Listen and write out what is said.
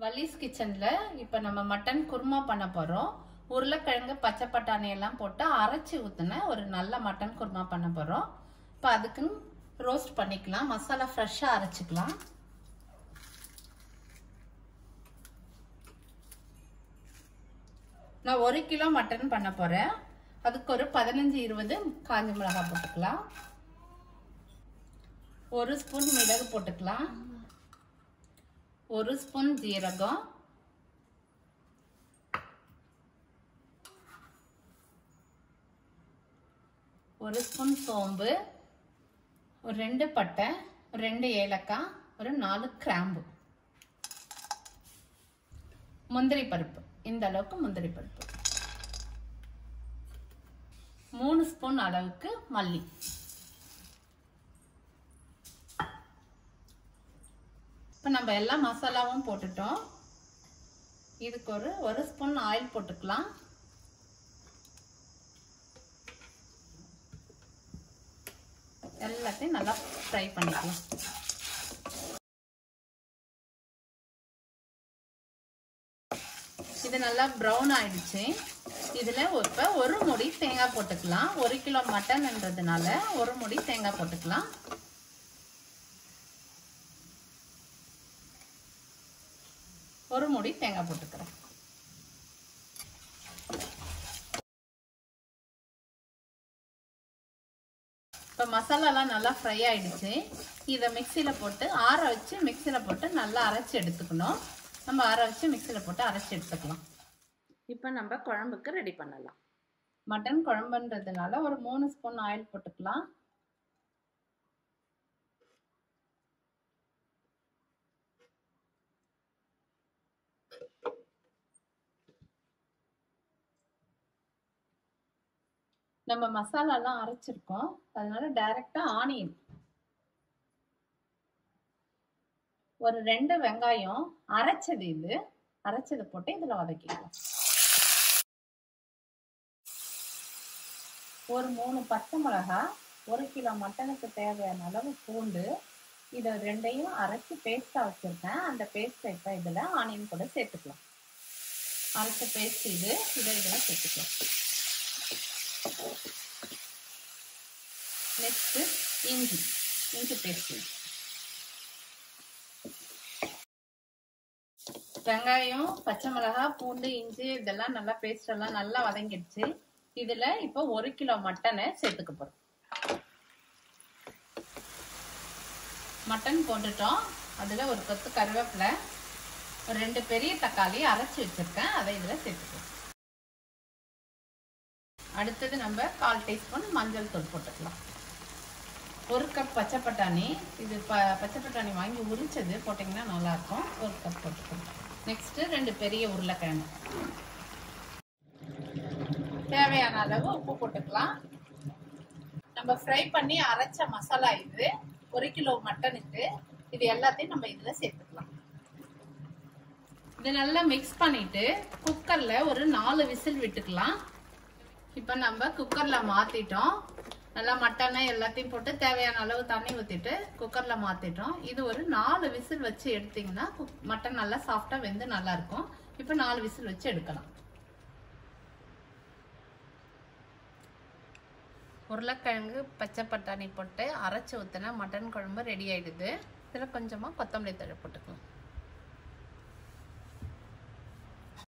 வள்ளிஸ் கிச்சன்ல இப்ப நம்ம மட்டன் குருமா பண்ண போறோம் உருளைக்கிழங்கு பச்சை பட்டாணி எல்லாம் போட்டு அரைச்சி ஊத்துன ஒரு நல்ல மட்டன் குருமா பண்ண போறோம் இப்ப அதுக்குன்னு ரோஸ்ட் பண்ணிக்கலாம் மசாலா ஃப்ரெஷ்ஷா அரைச்சிக்கலாம் நான் ஒரு கிலோ மட்டன் பண்ண போறேன் அதுக்கு ஒரு பதினஞ்சு இருபது காஞ்ச மிளகாய் போட்டுக்கலாம் ஒரு ஸ்பூன் மிளகு போட்டுக்கலாம் ஒரு ஸ்பூன் ஜீரகம் ஒரு ஸ்பூன் சோம்பு ஒரு ரெண்டு பட்டை ஒரு ரெண்டு ஏலக்காய் ஒரு நாலு கிராம்பு முந்திரி பருப்பு இந்த அளவுக்கு முந்திரி பருப்பு மூணு ஸ்பூன் அளவுக்கு மல்லி இப்போ நம்ம எல்லா மசாலாவும் போட்டுட்டோம் இதுக்கு ஒரு ஒரு ஸ்பூன் ஆயில் போட்டுக்கலாம் எல்லாத்தையும் நல்லா ஃப்ரை பண்ணிக்கலாம் இது நல்லா ப்ரௌன் ஆயிடுச்சு இதில் இப்போ ஒரு முடி தேங்காய் போட்டுக்கலாம் ஒரு கிலோ மட்டன்ன்றதுனால ஒரு முடி தேங்காய் போட்டுக்கலாம் ஒரு முடி தேங்காய் போட்டுக்கிறேன் இப்போ மசாலாலாம் நல்லா ஃப்ரை ஆயிடுச்சு இதை மிக்சியில் போட்டு ஆற வச்சு மிக்சியில் போட்டு நல்லா அரைச்சி எடுத்துக்கணும் நம்ம ஆற வச்சு மிக்சியில் போட்டு அரைச்சி எடுத்துக்கலாம் இப்போ நம்ம குழம்புக்கு ரெடி பண்ணலாம் மட்டன் குழம்புன்றதுனால ஒரு மூணு ஸ்பூன் ஆயில் போட்டுக்கலாம் நம்ம மசாலாலாம் அரைச்சிருக்கோம் அதனால டைரக்டா ஆனியன் ஒரு ரெண்டு வெங்காயம் அரைச்சது இது அரைச்சது போட்டு இதுல வதக்கிக்கலாம் ஒரு மூணு பச்சை மிளகா ஒரு கிலோ மட்டனுக்கு தேவையான அளவு பூண்டு இதை ரெண்டையும் அரைச்சி பேஸ்டா வச்சிருக்கேன் அந்த பேஸ்ட்டை இப்போ இதுல ஆனியன் கூட சேர்த்துக்கலாம் அரைச்ச பேஸ்ட் இது இதை இதில் சேர்த்துக்கலாம் நெக்ஸ்ட் இஞ்சி இஞ்சி பேஸ்ட் வெங்காயம் பச்சை மிளகாய் பூண்டு இஞ்சி இதெல்லாம் நல்லா பேஸ்ட் எல்லாம் நல்லா வதங்கிடுச்சு இதுல இப்போ ஒரு கிலோ மட்டனை சேர்த்துக்க போறோம் மட்டன் போட்டுட்டோம் அதுல ஒரு கொத்து கருவேப்பிலை ஒரு ரெண்டு பெரிய தக்காளி அரைச்சி வச்சிருக்கேன் அதை இதுல சேர்த்துக்கலாம் அடுத்தது நம்ம கால் டீஸ்பூன் மஞ்சள் தூள் போட்டுக்கலாம் ஒரு கப் பச்சை பட்டாணி இது ப பச்சை பட்டாணி வாங்கி உரிச்சது போட்டிங்கன்னா நல்லாயிருக்கும் ஒரு கப் போட்டுக்கலாம் நெக்ஸ்ட்டு ரெண்டு பெரிய உருளைக்கிழங்கு தேவையான அளவு உப்பு போட்டுக்கலாம் நம்ம ஃப்ரை பண்ணி அரைச்ச மசாலா இது ஒரு கிலோ மட்டனுக்கு இது எல்லாத்தையும் நம்ம இதில் சேர்த்துக்கலாம் இது நல்லா மிக்ஸ் பண்ணிட்டு குக்கர்ல ஒரு நாலு விசில் விட்டுக்கலாம் இப்போ நம்ம குக்கர்ல மாத்திட்டோம் நல்லா மட்டனை எல்லாத்தையும் போட்டு தேவையான அளவு தண்ணி ஊற்றிட்டு குக்கரில் மாற்றிட்டோம் இது ஒரு நாலு விசில் வச்சு எடுத்தீங்கன்னா மட்டன் நல்லா சாஃப்டாக வெந்து நல்லா இருக்கும் இப்போ நாலு விசில் வச்சு எடுக்கலாம் உருளைக்கிழங்கு பச்சை பட்டாணி போட்டு அரைச்சி ஊற்றினா மட்டன் குழம்பு ரெடி ஆயிடுது இதில் கொஞ்சமாக கொத்தமல்லி தழை போட்டுக்கலாம்